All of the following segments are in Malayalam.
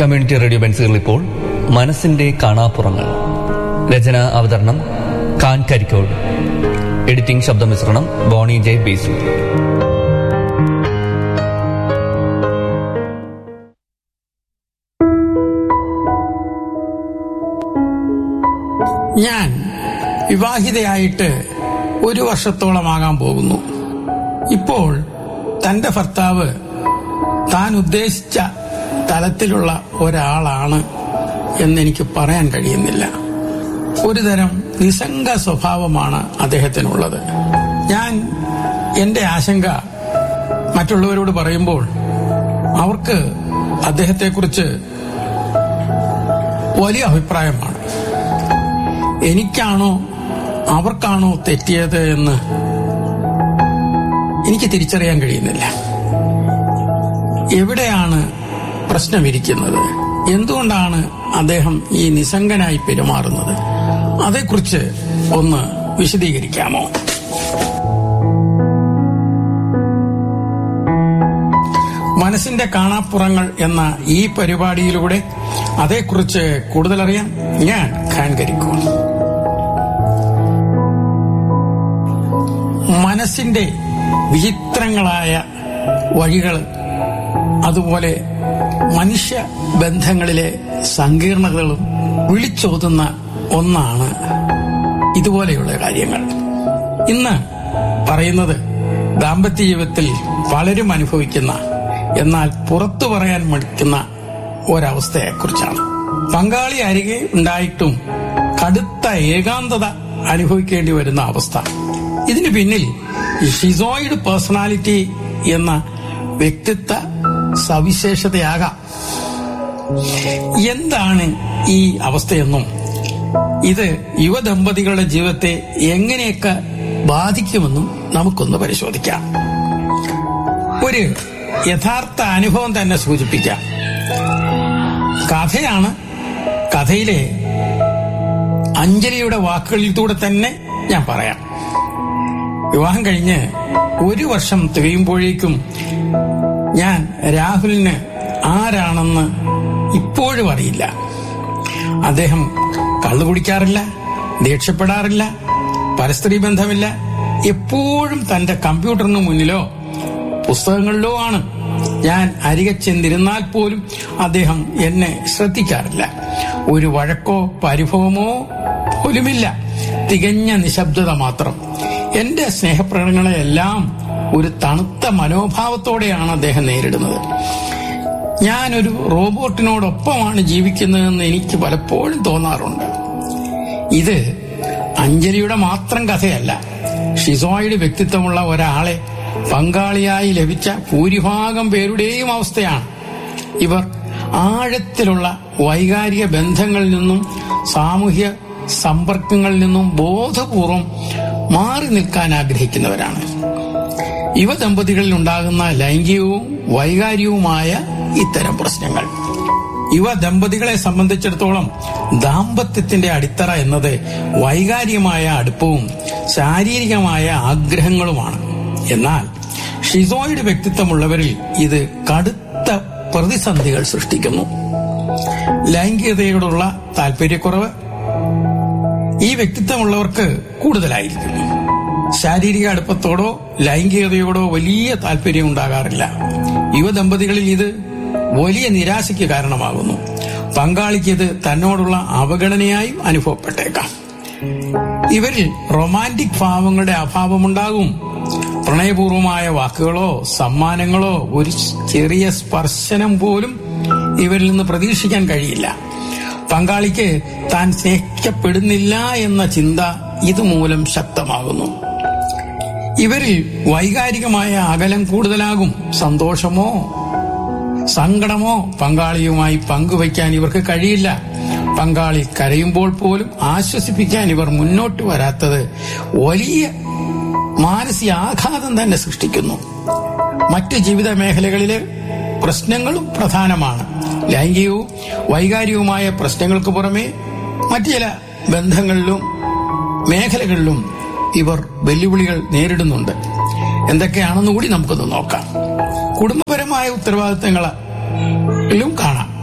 കമ്മ്യൂണിറ്റി റേഡിയോ ബെൻസുകൾ ഇപ്പോൾ മനസ്സിന്റെ കാണാപ്പുറങ്ങൾ രചന അവതരണം ഖാൻ കരിക്കോട് എഡിറ്റിംഗ് ശബ്ദമിശ്രണം ബോണി ജെ ബേസു ഞാൻ വിവാഹിതയായിട്ട് ഒരു വർഷത്തോളമാകാൻ പോകുന്നു ഇപ്പോൾ തന്റെ ഭർത്താവ് താൻ ഉദ്ദേശിച്ച തലത്തിലുള്ള ഒരാളാണ് എന്നെനിക്ക് പറയാൻ കഴിയുന്നില്ല ഒരുതരം നിസ്സംഗ സ്വഭാവമാണ് അദ്ദേഹത്തിനുള്ളത് ഞാൻ എന്റെ ആശങ്ക മറ്റുള്ളവരോട് പറയുമ്പോൾ അവർക്ക് അദ്ദേഹത്തെക്കുറിച്ച് വലിയ അഭിപ്രായമാണ് എനിക്കാണോ അവർക്കാണോ തെറ്റിയത് എന്ന് എനിക്ക് തിരിച്ചറിയാൻ കഴിയുന്നില്ല എവിടെയാണ് പ്രശ്നമിരിക്കുന്നത് എന്തുകൊണ്ടാണ് അദ്ദേഹം ഈ നിസ്സംഗനായി പെരുമാറുന്നത് അതേക്കുറിച്ച് ഒന്ന് വിശദീകരിക്കാമോ മനസ്സിന്റെ കാണാപ്പുറങ്ങൾ എന്ന ഈ പരിപാടിയിലൂടെ അതേക്കുറിച്ച് കൂടുതലറിയാൻ ഞാൻ ഖാൻ കരിക്കും മനസ്സിന്റെ വിചിത്രങ്ങളായ വഴികൾ അതുപോലെ മനുഷ്യ ബന്ധങ്ങളിലെ സങ്കീർണതകളും വിളിച്ചോതുന്ന ഒന്നാണ് ഇതുപോലെയുള്ള കാര്യങ്ങൾ ഇന്ന് പറയുന്നത് ദാമ്പത്യ ജീവിതത്തിൽ പലരും അനുഭവിക്കുന്ന എന്നാൽ പുറത്തു പറയാൻ മടിക്കുന്ന ഒരവസ്ഥയെക്കുറിച്ചാണ് പങ്കാളി അരികെ ഉണ്ടായിട്ടും കടുത്ത ഏകാന്തത അനുഭവിക്കേണ്ടി വരുന്ന അവസ്ഥ ഇതിന് പിന്നിൽ ഷിസോയിഡ് പേഴ്സണാലിറ്റി എന്ന വ്യക്തിത്വ സവിശേഷതയാകാം എന്താണ് ഈ അവസ്ഥയെന്നും ഇത് യുവദമ്പതികളുടെ ജീവിതത്തെ എങ്ങനെയൊക്കെ ബാധിക്കുമെന്നും നമുക്കൊന്ന് പരിശോധിക്കാം ഒരു യഥാർത്ഥ അനുഭവം തന്നെ സൂചിപ്പിക്കാം കഥയാണ് കഥയിലെ അഞ്ജലിയുടെ വാക്കുകളിലൂടെ തന്നെ ഞാൻ പറയാം വിവാഹം കഴിഞ്ഞ് ഒരു വർഷം തികയുമ്പോഴേക്കും ഞാൻ രാഹുലിന് ആരാണെന്ന് ഇപ്പോഴും അറിയില്ല അദ്ദേഹം കള്ളു കുടിക്കാറില്ല ദേഷ്യപ്പെടാറില്ല പരസ്ത്രീ ബന്ധമില്ല എപ്പോഴും തന്റെ കമ്പ്യൂട്ടറിന് മുന്നിലോ പുസ്തകങ്ങളിലോ ആണ് ഞാൻ അരികെ ചെന്നിരുന്നാൽ പോലും അദ്ദേഹം എന്നെ ശ്രദ്ധിക്കാറില്ല ഒരു വഴക്കോ പരിഭവമോ പോലുമില്ല തികഞ്ഞ നിശബ്ദത മാത്രം എന്റെ സ്നേഹപ്രകടനങ്ങളെല്ലാം ഒരു തണുത്ത മനോഭാവത്തോടെയാണ് അദ്ദേഹം നേരിടുന്നത് ഞാനൊരു റോബോട്ടിനോടൊപ്പമാണ് ജീവിക്കുന്നതെന്ന് എനിക്ക് പലപ്പോഴും തോന്നാറുണ്ട് ഇത് അഞ്ജലിയുടെ മാത്രം കഥയല്ല ഷിസോയിഡ് വ്യക്തിത്വമുള്ള ഒരാളെ പങ്കാളിയായി ലഭിച്ച ഭൂരിഭാഗം പേരുടെയും അവസ്ഥയാണ് ഇവർ ആഴത്തിലുള്ള വൈകാരിക ബന്ധങ്ങളിൽ നിന്നും സാമൂഹ്യ സമ്പർക്കങ്ങളിൽ നിന്നും ബോധപൂർവം മാറി നിൽക്കാൻ ആഗ്രഹിക്കുന്നവരാണ് യുവ ദമ്പതികളിൽ ഉണ്ടാകുന്ന ലൈംഗികവും വൈകാരികവുമായ ഇത്തരം പ്രശ്നങ്ങൾ യുവ ദമ്പതികളെ സംബന്ധിച്ചിടത്തോളം ദാമ്പത്യത്തിന്റെ അടിത്തറ എന്നത് വൈകാരികമായ അടുപ്പവും ശാരീരികമായ ആഗ്രഹങ്ങളുമാണ് എന്നാൽ ഷിസോയിഡ് വ്യക്തിത്വമുള്ളവരിൽ ഇത് കടുത്ത പ്രതിസന്ധികൾ സൃഷ്ടിക്കുന്നു ലൈംഗികതയോടുള്ള താല്പര്യക്കുറവ് ഈ വ്യക്തിത്വമുള്ളവർക്ക് കൂടുതലായിരിക്കും ശാരീരിക അടുപ്പത്തോടോ ലൈംഗികതയോടോ വലിയ താല്പര്യം ഉണ്ടാകാറില്ല യുവദമ്പതികളിൽ ഇത് വലിയ നിരാശയ്ക്ക് കാരണമാകുന്നു പങ്കാളിക്ക് ഇത് തന്നോടുള്ള അവഗണനയായും അനുഭവപ്പെട്ടേക്കാം ഇവരിൽ റൊമാൻറ്റിക് ഭാവങ്ങളുടെ അഭാവമുണ്ടാകും പ്രണയപൂർവമായ വാക്കുകളോ സമ്മാനങ്ങളോ ഒരു ചെറിയ സ്പർശനം പോലും ഇവരിൽ നിന്ന് പ്രതീക്ഷിക്കാൻ കഴിയില്ല പങ്കാളിക്ക് താൻ സ്നേഹിക്കപ്പെടുന്നില്ല എന്ന ചിന്ത ഇതുമൂലം ശക്തമാകുന്നു ഇവരിൽ വൈകാരികമായ അകലം കൂടുതലാകും സന്തോഷമോ സങ്കടമോ പങ്കാളിയുമായി പങ്കുവയ്ക്കാൻ ഇവർക്ക് കഴിയില്ല പങ്കാളി കരയുമ്പോൾ പോലും ആശ്വസിപ്പിക്കാൻ ഇവർ മുന്നോട്ട് വരാത്തത് വലിയ മാനസികാഘാതം തന്നെ സൃഷ്ടിക്കുന്നു മറ്റ് ജീവിത മേഖലകളിലെ പ്രശ്നങ്ങളും പ്രധാനമാണ് ലൈംഗികവും വൈകാരികവുമായ പ്രശ്നങ്ങൾക്ക് പുറമെ മറ്റു ചില ബന്ധങ്ങളിലും മേഖലകളിലും ഇവർ വെല്ലുവിളികൾ നേരിടുന്നുണ്ട് എന്തൊക്കെയാണെന്ന് കൂടി നമുക്കൊന്ന് നോക്കാം കുടുംബപരമായ ഉത്തരവാദിത്തങ്ങളും കാണാം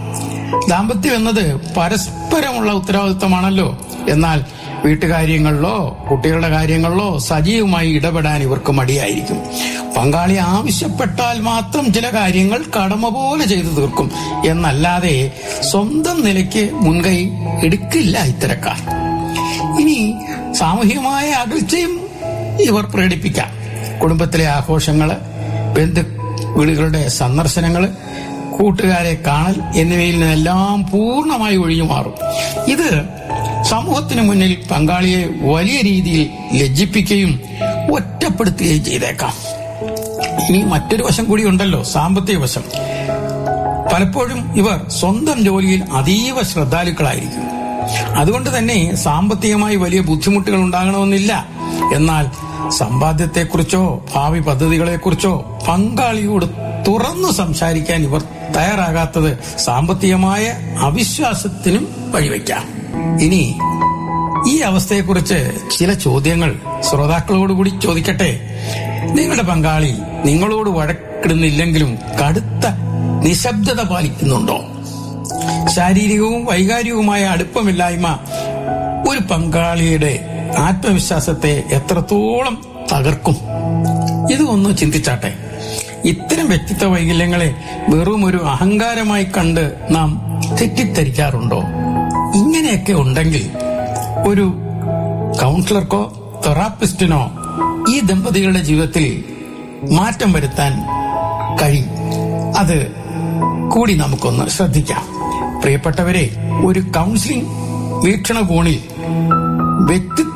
ദാമ്പത്യം എന്നത് പരസ്പരമുള്ള ഉത്തരവാദിത്തമാണല്ലോ എന്നാൽ വീട്ടുകാര്യങ്ങളിലോ കുട്ടികളുടെ കാര്യങ്ങളിലോ സജീവമായി ഇടപെടാൻ ഇവർക്ക് മടിയായിരിക്കും പങ്കാളി ആവശ്യപ്പെട്ടാൽ മാത്രം ചില കാര്യങ്ങൾ കടമ പോലെ ചെയ്തു തീർക്കും എന്നല്ലാതെ സ്വന്തം നിലയ്ക്ക് മുൻകൈ എടുക്കില്ല ഇത്തരക്കാർ ഇനി സാമൂഹികമായ അകൽച്ചയും ഇവർ പ്രകടിപ്പിക്കാം കുടുംബത്തിലെ ആഘോഷങ്ങള് ബന്ധു വീടുകളുടെ സന്ദർശനങ്ങള് കൂട്ടുകാരെ കാണൽ എന്നിവയിൽ നിന്നെല്ലാം പൂർണ്ണമായി ഒഴിഞ്ഞു മാറും ഇത് സമൂഹത്തിന് മുന്നിൽ പങ്കാളിയെ വലിയ രീതിയിൽ ലജ്ജിപ്പിക്കുകയും ഒറ്റപ്പെടുത്തുകയും ചെയ്തേക്കാം ഇനി മറ്റൊരു വശം കൂടി ഉണ്ടല്ലോ സാമ്പത്തിക വശം പലപ്പോഴും ഇവർ സ്വന്തം ജോലിയിൽ അതീവ ശ്രദ്ധാലുക്കളായിരിക്കും അതുകൊണ്ട് തന്നെ സാമ്പത്തികമായി വലിയ ബുദ്ധിമുട്ടുകൾ ഉണ്ടാകണമെന്നില്ല എന്നാൽ സമ്പാദ്യത്തെക്കുറിച്ചോ ഭാവി പദ്ധതികളെക്കുറിച്ചോ പങ്കാളിയോട് തുറന്നു സംസാരിക്കാൻ ഇവർ തയ്യാറാകാത്തത് സാമ്പത്തികമായ അവിശ്വാസത്തിനും വഴിവെക്കാം ഇനി ഈ അവസ്ഥയെക്കുറിച്ച് ചില ചോദ്യങ്ങൾ ശ്രോതാക്കളോടുകൂടി ചോദിക്കട്ടെ നിങ്ങളുടെ പങ്കാളി നിങ്ങളോട് വഴക്കിടുന്നില്ലെങ്കിലും കടുത്ത നിശബ്ദത പാലിക്കുന്നുണ്ടോ ശാരീരികവും വൈകാരികവുമായ അടുപ്പമില്ലായ്മ ഒരു പങ്കാളിയുടെ ആത്മവിശ്വാസത്തെ എത്രത്തോളം തകർക്കും ഇത് ഒന്ന് ചിന്തിച്ചാട്ടെ ഇത്തരം വ്യക്തിത്വ വൈകല്യങ്ങളെ വെറും ഒരു അഹങ്കാരമായി കണ്ട് നാം തെറ്റിദ്ധരിക്കാറുണ്ടോ ഇങ്ങനെയൊക്കെ ഉണ്ടെങ്കിൽ ഒരു കൗൺസിലർക്കോ തെറാപ്പിസ്റ്റിനോ ഈ ദമ്പതികളുടെ ജീവിതത്തിൽ മാറ്റം വരുത്താൻ കഴിയും അത് കൂടി നമുക്കൊന്ന് ശ്രദ്ധിക്കാം പ്രിയപ്പെട്ടവരെ ഒരു കൗൺസിലിംഗ് വീക്ഷണകോണിൽ വ്യക്തിത്വ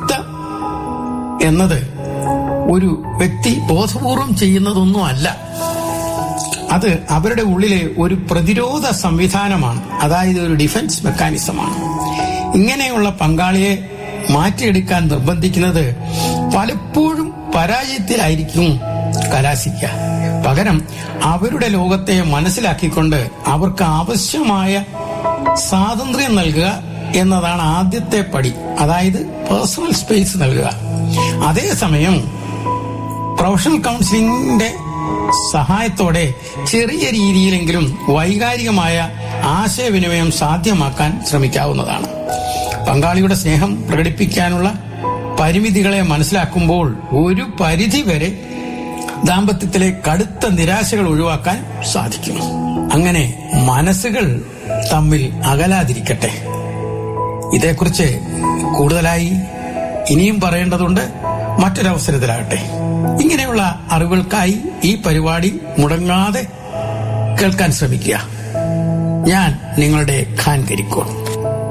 എന്നത് ഒരു വ്യക്തി ബോധപൂർവം ചെയ്യുന്നതൊന്നും അല്ല അത് അവരുടെ ഉള്ളിലെ ഒരു പ്രതിരോധ സംവിധാനമാണ് അതായത് ഒരു ഡിഫൻസ് മെക്കാനിസമാണ് ഇങ്ങനെയുള്ള പങ്കാളിയെ മാറ്റിയെടുക്കാൻ നിർബന്ധിക്കുന്നത് പലപ്പോഴും പരാജയത്തിലായിരിക്കും കലാശിക്കുക പകരം അവരുടെ ലോകത്തെ മനസ്സിലാക്കിക്കൊണ്ട് അവർക്ക് ആവശ്യമായ സ്വാതന്ത്ര്യം നൽകുക എന്നതാണ് ആദ്യത്തെ പടി അതായത് പേഴ്സണൽ സ്പേസ് നൽകുക അതേസമയം പ്രൊഫഷണൽ കൗൺസിലിംഗിന്റെ സഹായത്തോടെ ചെറിയ രീതിയിലെങ്കിലും വൈകാരികമായ ആശയവിനിമയം സാധ്യമാക്കാൻ ശ്രമിക്കാവുന്നതാണ് പങ്കാളിയുടെ സ്നേഹം പ്രകടിപ്പിക്കാനുള്ള പരിമിതികളെ മനസ്സിലാക്കുമ്പോൾ ഒരു പരിധി വരെ ദാമ്പത്യത്തിലെ കടുത്ത നിരാശകൾ ഒഴിവാക്കാൻ സാധിക്കും അങ്ങനെ മനസ്സുകൾ തമ്മിൽ അകലാതിരിക്കട്ടെ ഇതേക്കുറിച്ച് കൂടുതലായി ഇനിയും പറയേണ്ടതുണ്ട് മറ്റൊരവസരത്തിലാകട്ടെ ഇങ്ങനെയുള്ള അറിവുകൾക്കായി ഈ പരിപാടി മുടങ്ങാതെ കേൾക്കാൻ ശ്രമിക്കുക ഞാൻ നിങ്ങളുടെ ഖാൻ കരിക്കോൾ